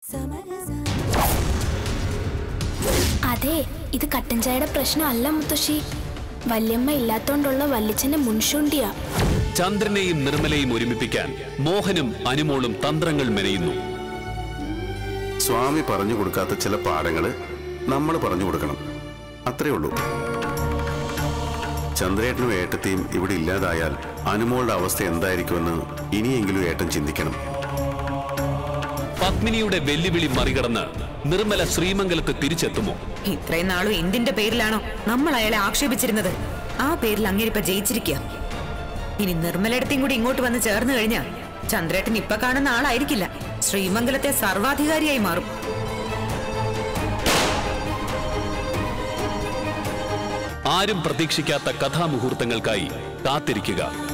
അതെ ഇത് കട്ടൻ ചായയുടെ പ്രശ്നമല്ല മുത്തശ്ശി വല്യമ്മ ഇല്ലാത്തോണ്ടുള്ള വല്യച്ഛന്റെ മുൻശുണ്ടിയാ ചന്ദ്രനെയും നിർമ്മലയും ഒരുമിപ്പിക്കാൻ മോഹനും അനുമോളും തന്ത്രങ്ങൾ മെനയുന്നു സ്വാമി പറഞ്ഞു കൊടുക്കാത്ത ചില പാഠങ്ങള് നമ്മൾ പറഞ്ഞു കൊടുക്കണം അത്രേ ഉള്ളൂ ചന്ദ്രേട്ടനും ഏട്ടത്തെയും ഇവിടെ ഇല്ലാതായാൽ അനുമോളുടെ അവസ്ഥ എന്തായിരിക്കുമെന്ന് ഇനിയെങ്കിലും ഏട്ടൻ ചിന്തിക്കണം പത്മിനിയുടെ വെല്ലുവിളി മറികടന്ന് നിർമ്മല ശ്രീമംഗലത്ത് തിരിച്ചെത്തുമോ ഇത്രയും നാളും എന്തിന്റെ പേരിലാണോ നമ്മൾ അയാളെ ആക്ഷേപിച്ചിരുന്നത് ആ പേരിൽ അങ്ങേരിപ്പ ജയിച്ചിരിക്കുക ഇനി നിർമ്മലയിടത്തെയും കൂടി ഇങ്ങോട്ട് വന്ന് ചേർന്ന് കഴിഞ്ഞാൽ ചന്ദ്രേട്ടൻ ഇപ്പൊ കാണുന്ന ആളായിരിക്കില്ല ശ്രീമംഗലത്തെ സർവാധികാരിയായി മാറും ആരും പ്രതീക്ഷിക്കാത്ത കഥാമുഹൂർത്തങ്ങൾക്കായി കാത്തിരിക്കുക